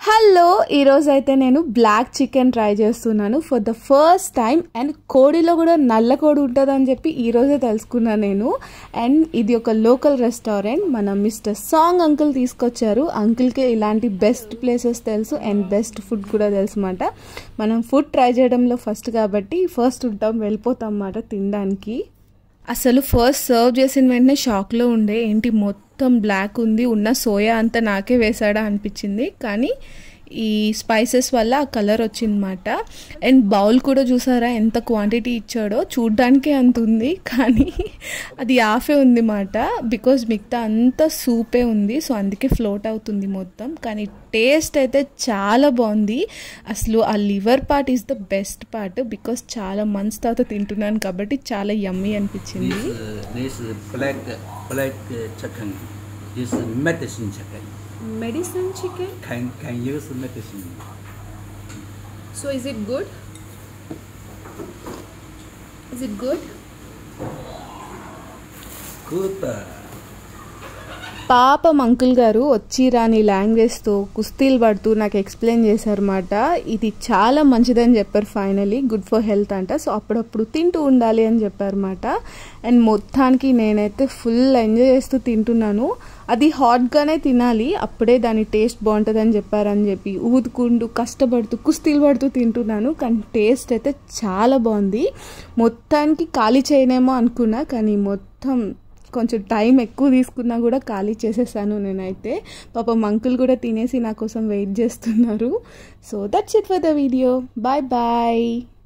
Hello ఈరోజు అయితే నేను బ్లాక్ చికెన్ ట్రై చేస్తున్నాను for the first time and కోడిలో కూడా నల్ల కోడి ఉంటుందని చెప్పి ఈరోజే తెలుసుకున్నాను నేను అండ్ ఇది ఒక లోకల్ రెస్టారెంట్ మన మిస్టర్ సాంగ్ అంకుల్ తీసుకొచ్చారు అంకుల్కి ఇలాంటి బెస్ట్ ప్లేసెస్ తెలుసు అండ్ బెస్ట్ ఫుడ్ కూడా తెలుసు అన్నమాట మనం ఫుడ్ ట్రై చేయడంలో ఫస్ట్ కాబట్టి ఫస్ట్ ఉంటాం వెళ్ళిపోతాం అన్నమాట తినడానికి అసలు ఫస్ట్ సర్వ్ చేసిన వెంటనే షాక్లో ఉండే ఏంటి మొత్తం బ్లాక్ ఉంది ఉన్న సోయా అంతా నాకే వేసాడా అనిపించింది కానీ ఈ స్పైసెస్ వల్ల ఆ కలర్ వచ్చిందన్నమాట అండ్ బౌల్ కూడా చూసారా ఎంత క్వాంటిటీ ఇచ్చాడో చూడ్డానికే అంత ఉంది కానీ అది హాఫే ఉంది మాట బికాజ్ మిగతా అంతా సూపే ఉంది సో అందుకే ఫ్లోట్ అవుతుంది మొత్తం కానీ టేస్ట్ అయితే చాలా బాగుంది అసలు ఆ liver part is the best part because చాలా మంత్స్ తర్వాత తింటున్నాను కాబట్టి చాలా యమ్మీ అనిపించింది This is this is black black uh, chicken. This is medicine chicken. Medicine chicken Can can use medicine. So is it good is it good Good. uh, పాపం uncle గారు వచ్చి రాని లాంగ్వేజ్తో కుస్తీలు పడుతూ నాకు ఎక్స్ప్లెయిన్ చేశారన్నమాట ఇది చాలా మంచిదని చెప్పారు ఫైనలీ గుడ్ ఫర్ హెల్త్ అంట సో అప్పుడప్పుడు తింటూ ఉండాలి అని చెప్పారన్నమాట అండ్ మొత్తానికి నేనైతే ఫుల్ ఎంజాయ్ చేస్తూ తింటున్నాను అది హాట్గానే తినాలి అప్పుడే దాని టేస్ట్ బాగుంటుందని చెప్పారని చెప్పి ఊదుకుంటూ కష్టపడుతూ కుస్తీలు పడుతూ తింటున్నాను కానీ టేస్ట్ అయితే చాలా బాగుంది మొత్తానికి ఖాళీ చేయనేమో అనుకున్నా కానీ మొత్తం కొంచెం టైం ఎక్కువ తీసుకున్నా కూడా ఖాళీ చేసేసాను నేనైతే పాపం అంకుల్ కూడా తినేసి నా కోసం వెయిట్ చేస్తున్నారు so that's it for the video bye bye